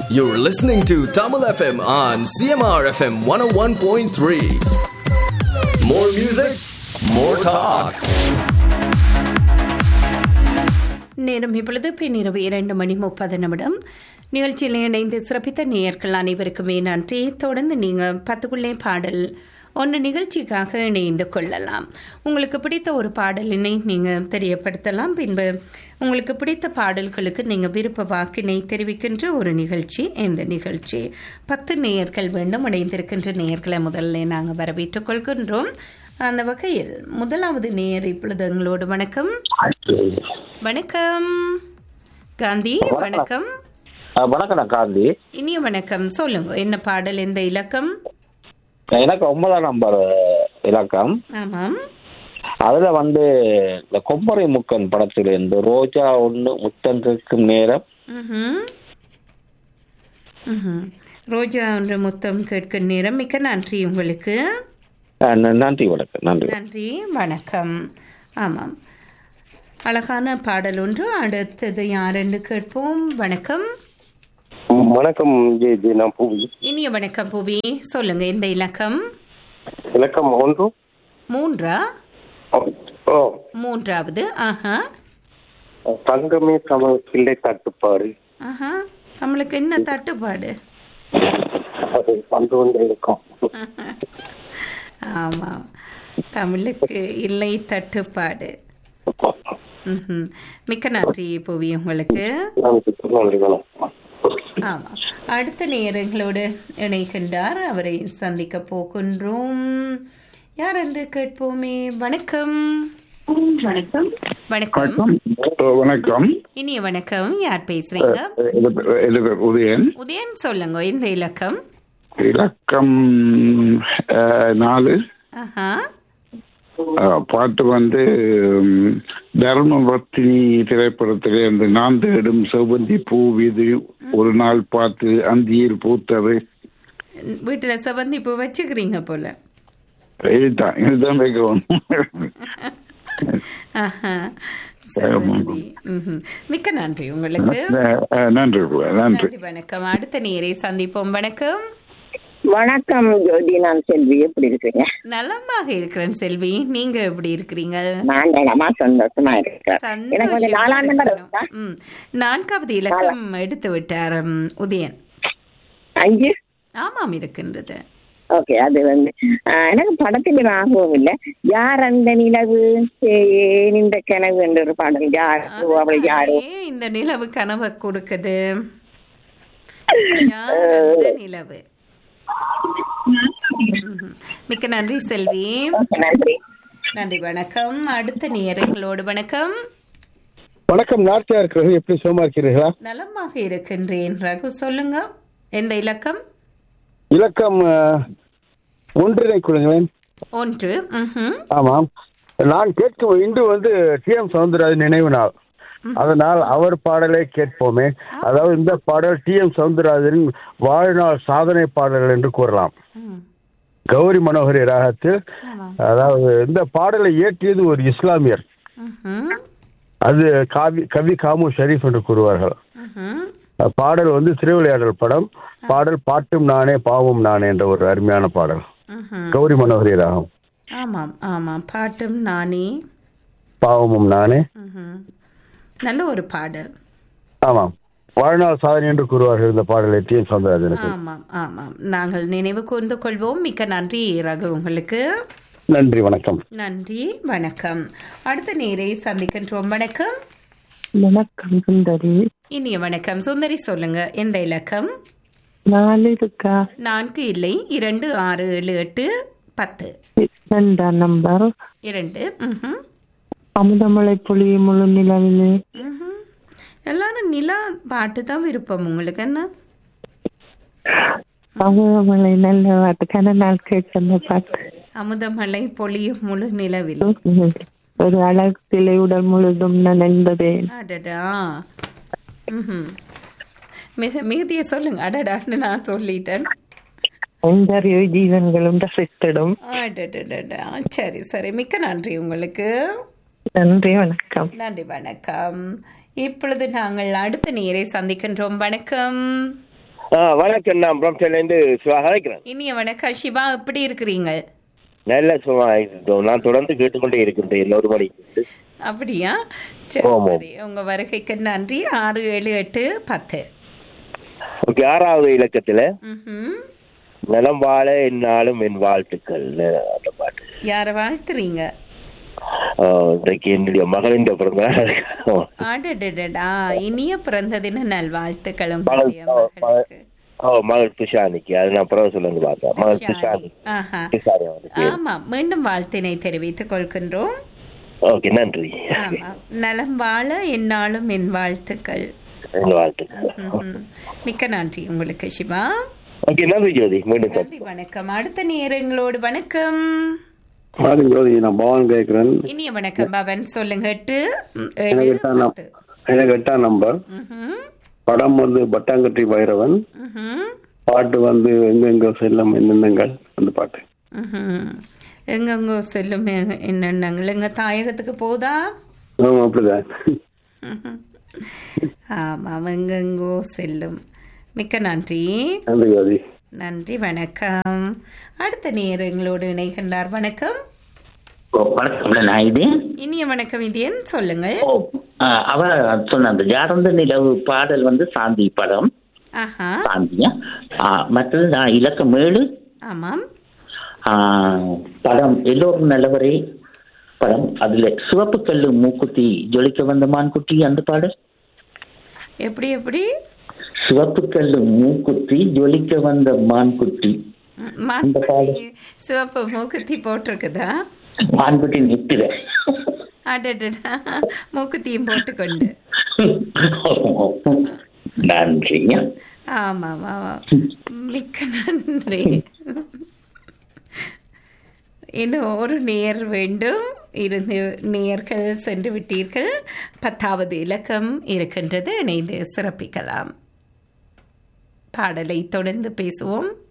You're listening to Tamil FM on CMR FM 101.3. More music, more talk. நேரம் இப்பொழுது பின்னிரவு இரண்டு மணி முப்பது நிமிடம் நிகழ்ச்சியில் இணைந்து சிறப்பித்த நேயர்கள் அனைவருக்குமே நன்றி தொடர்ந்து நீங்கள் பத்துக்குள்ளே பாடல் ஒன்று நிகழ்ச்சிக்காக இணைந்து கொள்ளலாம் உங்களுக்கு பிடித்த ஒரு பாடலினை நீங்கள் தெரியப்படுத்தலாம் பின்பு உங்களுக்கு பிடித்த பாடல்களுக்கு நீங்கள் விருப்ப வாக்கினை தெரிவிக்கின்ற ஒரு நிகழ்ச்சி இந்த நிகழ்ச்சி பத்து நேயர்கள் வேண்டும் இணைந்திருக்கின்ற நேயர்களை முதல்ல நாங்கள் வரவேற்றுக் கொள்கின்றோம் அந்த வகையில் முதலாவது நேயர் இப்பொழுது எங்களோடு வணக்கம் வணக்கம் காந்தி வணக்கம் அஹ் வணக்கம் காந்தி இனிய வணக்கம் சொல்லுங்க என்ன பாடல் எந்த இலக்கம் எனக்கு ஒன்பதாம் நம்பர் இலக்கம் ஆமாம் அதுல வந்து இந்த கொம்மரை முக்கன் படத்துல இருந்து ரோஜா ஒண்ணு முத்தம் கேட்கும் நேரம் ம்ஹும். ம்ஹும். ரோஜா ஒன்று முத்தம் கேட்கும் நேரம் மிக்க நன்றி உங்களுக்கு அஹ் ந- நன்றி வணக்கம் நன்றி நன்றி வணக்கம் ஆமாம் அழகான பாடல் ஒன்று அடுத்தது யாரென்று கேட்போம் வணக்கம் வணக்கம் ஜே ஜே நான் பூவி இனிய வணக்கம் புவி சொல்லுங்க இந்த இலக்கம் இலக்கம் ஒன்று மூன்றா ஓ மூன்றாவது ஆஹா தங்கமே தமிழ் பிள்ளை தட்டுப்பாடு ஆஹா நம்மளுக்கு என்ன தட்டுப்பாடு அது வந்து கொண்டே இருக்கும் ஆமாம் தமிழுக்கு இல்லை தட்டுப்பாடு ம்ஹும். மிக்க நன்றி புவி உங்களுக்கு நன்றி நன்றி வணக்கம் ஆமாம் அடுத்த நேரங்களோடு இணைகின்றார் அவரை சந்திக்க போகின்றோம் யார் என்று கேட்போமே வணக்கம் வணக்கம் வணக்கம் இனிய வணக்கம் யார் பேசுறீங்க இது இது உதயன் உதயன் சொல்லுங்க இந்த இலக்கம் இலக்கம் அஹ், நாலு ஆஹா அஹ், பாட்டு வந்து ம், தர்மபத்தினி திரைப்படத்திலே அந்த நான் தேடும் செவ்வந்தி பூவிது ஒரு நாள் பார்த்து அந்தியில் பூத்தது வீட்டுல செவந்தி பூ வச்சுக்கிறீங்க போல இதுதான் இதுதான் வைக்கணும் ஆஹா செவ்வந்தி ம்ஹும். மிக்க நன்றி உங்களுக்கு அஹ், நன்றி நன்றி நன்றி வணக்கம் அடுத்த நேரை சந்திப்போம் வணக்கம் வணக்கம் ஜோதி நான் செல்வி எப்படி இருக்கீங்க நலமாக இருக்கிறேன் செல்வி நீங்க எப்படி இருக்கிறீங்க நான் நலமா சந்தோஷமா இருக்கேன் எனக்கு வந்து சந்தோஷமா நாலாம் நம்பர் இருக்கணும். இருக்கா? ம். நான்காவது இலக்கம் எடுத்து விட்டார் ம், உதயன் அஞ்சு ஆமாம் இருக்கின்றது ஓகே அது வந்து ஆஹ், எனக்கு படத்துல ஞாபகம் இல்ல யார் அந்த நிலவு ஏன் இந்த கனவு என்ற ஒரு பாடல் யாரோ அவள் யாரோ அதனாலே இந்த நிலவு கனவை கொடுக்குது யார் அந்த நிலவு ம்ஹும். மிக்க நன்றி செல்வி Okay, நன்றி நன்றி வணக்கம் அடுத்த நேரங்களோடு வணக்கம் வணக்கம் நார்த்தியா இருக்கிறது எப்படி சுகமா இருக்கிறீர்களா நலமாக இருக்கின்றேன் ரகு சொல்லுங்க எந்த இலக்கம் இலக்கம் அஹ், ஒன்றினை கொடுங்களேன் ஒன்று ம்ஹும். ஆமாம் நான் கேட்கும் இன்று வந்து டி எம் சவுந்தரராஜன் நினைவு நாள் அதனால் அவர் பாடலை கேட்போமே அதாவது இந்த பாடல் டி எம் சவுந்தரராஜனின் வாழ்நாள் சாதனை பாடல்கள் என்று கூறலாம் ம். கௌரி மனோகரி ராகத்தில் ஆமாம். அதாவது இந்த பாடலை இயற்றியது ஒரு இஸ்லாமியர் ம்ஹும். அது காவி கவி காமு ஷரீஃப் என்று கூறுவார்கள் ம்ஹும். பாடல் வந்து திருவிளையாடல் படம் பாடல் பாட்டும் நானே பாவம் நானே என்ற ஒரு அருமையான பாடல் ம்ஹும். கௌரி மனோகரி ராகம் ஆமாம் ஆமாம் பாட்டும் நானே பாவமும் நானே ம்ஹும். நல்ல ஒரு பாடல் ஆமாம் வாழ்நாள் சாதனை என்று கூறுவார்கள் இந்த பாடலை டி என் சௌந்தரராஜனுக்கு ஆமாம் ஆமாம் நாங்கள் நினைவு கூர்ந்து கொள்வோம் மிக்க நன்றி ரகு உங்களுக்கு நன்றி வணக்கம் நன்றி வணக்கம் அடுத்த நேரை சந்திக்கின்றோம் வணக்கம் வணக்கம் சுந்தரி இனிய வணக்கம் சுந்தரி சொல்லுங்க எந்த இலக்கம் நாலு இருக்கா நான்கு இல்லை இரண்டு ஆறு ஏழு எட்டு பத்து ரெண்டாம் நம்பர் இரண்டு ம்ஹும். அமுதமலை புளி முழு நிலவிலே ம்ஹும். எல்லாரும் நிலா பாட்டு தான் விருப்பம் உங்களுக்கு என்ன அமுதமலை நல்ல பாட்டு கன நாள் கேட்கிற பாட்டு அமுதமலை பொழியும் முழு நிலவில் ஒரு அழகு சிலை உடல் முழுதும் நனைந்ததே அடடா ம்ஹும். மிக மிகுதிய சொல்லுங்க அடடான்னு நான் சொல்லிட்டேன் எந்தறிவு ஜீவன்களும் ரசித்திடும் அடடடடா சரி சரி மிக்க நன்றி உங்களுக்கு நன்றி வணக்கம் நன்றி வணக்கம் இப்பொழுது நாங்கள் அடுத்த நேரை சந்திக்கின்றோம் வணக்கம் ஆ வணக்கம் நான் பிரம்சலேருந்து சிவா கலைக்கிறேன் இனிய வணக்கம் சிவா எப்படி இருக்கிறீங்க நல்ல சும்மா இருக்கட்டும் நான் தொடர்ந்து கேட்டுக்கொண்டே இருக்கின்றேன் ஒரு மணிக்கு அப்படியா சரி ஆமாம். சரி உங்க வருகைக்கு நன்றி ஆறு ஏழு எட்டு பத்து ஓகே ஆறாவது இலக்கத்துல ம்ஹும். நலம் வாழ என்னாலும் என் வாழ்த்துக்கள் அந்த பாட்டு யாரை வாழ்த்துறீங்க ஆ, இன்றைக்கு என்னுடைய மகளின் பிறந்த நாள். ஆடடடடா இனிய பிறந்த தின நல்வாழ்த்துக்கள் மகள் உங்களுடைய ஆ, மகள் மகளுக்கு ஓ மகள் துஷானிக்கு அது நான் பிறகு சொல்லுங்க பார்த்தேன் மகள் துஷானி. துஷானி ஆஹா துஷானி வந்து பேரு. ஆமா மீண்டும் வாழ்த்தினை தெரிவித்துக் கொள்கின்றோம் ஓகே நன்றி ஆமா நலம் வாழ என்னாலும் என் வாழ்த்துக்கள் என் வாழ்த்துக்கள் ம்ஹும். மிக்க நன்றி உங்களுக்கு சிவா ஓகே நன்றி ஜோதி மீண்டும் சந்திப்போம். நன்றி வணக்கம் அடுத்த நேரங்களோடு வணக்கம் வணக்கம் ஜோதி நான் பவன் கேட்கிறேன் இனிய வணக்கம் பவன் சொல்லுங்க எட்டு ம், ஏழு, எனக்கு எட்டாம் நம்- பத்து. எனக்கு எட்டாம் நம்பர் ம்ஹும். படம் வந்து பட்டாங்கட்டி பைரவன் ம்ஹும். பாட்டு வந்து எங்கெங்க செல்லம் என்னென்னங்கள் அந்த பாட்டு ம்ஹும். எங்கெங்கோ செல்லும் எ- என்னென்னங்கள் எங்க தாயகத்துக்கு போதா ஆமா அப்படிதான் ம்ஹும். ஆமாம் எங்கெங்கோ செல்லும் மிக்க நன்றி நன்றி ஜோதி நன்றி வணக்கம் அடுத்த நேரங்களோடு இணைகின்றார் வணக்கம் ஓ வணக்கம் நான் இது இனிய வணக்கம் இந்தியன் சொல்லுங்கள் ஓ ஆ, அவ சொன்ன அந்த ஜாடந்த நிலவு பாடல் வந்து சாந்தி படம் ஆஹா சாந்தியா ஆ, மற்றது நான் இலக்கம் ஏழு ஆமாம் ஆ, படம் எல்லோரும் நல்லவரே படம் அதுல சிவப்பு கல்லு மூக்குத்தி ஜொலிக்க வந்த மான்குட்டி அந்த பாடல் எப்படி எப்படி சிவப்பு கல்லு மூக்குத்தி ஜொலிக்க வந்த மான்குட்டி ம், மான்குட்டி சிவப்பு மூக்குத்தி போட்டிருக்குதா மான்குட்டி நிற்கிற அடடடா மூக்குத்தியும் போட்டுக்கொண்டு நன்றிங்க ஆமாம் ஆமாம் மிக்க நன்றி இன்னும் ஒரு நேர் வேண்டும் இருந்து நேர்கள் சென்று விட்டீர்கள் பத்தாவது இலக்கம் இருக்கின்றது இணைந்து சிறப்பிக்கலாம் பாடலை தொடர்ந்து பேசுவோம்